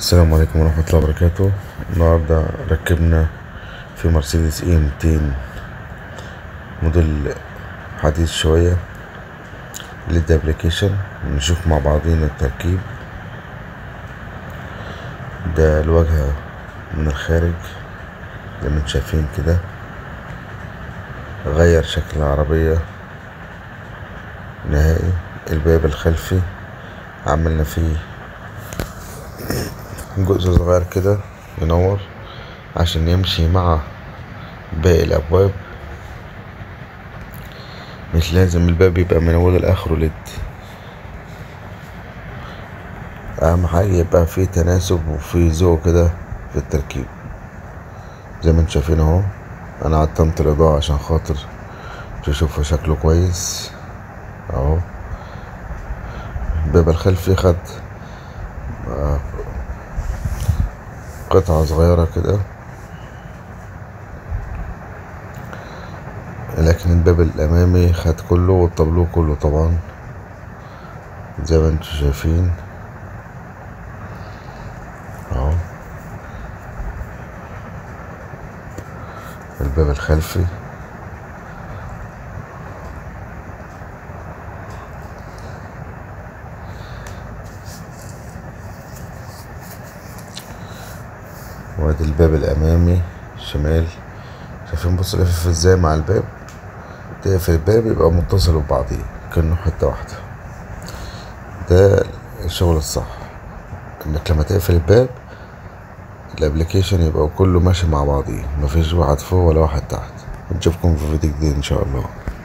السلام عليكم ورحمة الله وبركاته النهاردة ركبنا في مرسيدس اي 200 موديل حديث شوية ليد ابليكيشن نشوف مع بعضين التركيب ده الواجهة من الخارج زي ما انتم شايفين كده غير شكل العربية نهائي الباب الخلفي عملنا فيه جزء صغير كده ينور عشان يمشي مع باقي الابواب مش لازم الباب يبقى من اوله لاخره ليد اهم حاجه يبقى فيه تناسب وفيه ذوق كده في التركيب زي ما انتم شايفين اهو انا عتمت الاضاءه عشان خاطر تشوفوا شكله كويس اهو الباب الخلفي خد قطعة صغيرة كده لكن الباب الأمامي خد كله والطابلوه كله طبعا زي ما انتم شايفين اهو الباب الخلفي وادي الباب الامامي شمال شايفين بص لافف ازاي مع الباب تقفل الباب يبقى متصل ببعضيه كأنه حتة واحدة ده الشغل الصح انك لما تقفل الباب الابليكيشن يبقى كله ماشي مع بعضيه مفيش واحد فوق ولا واحد تحت نشوفكم في فيديو جديد ان شاء الله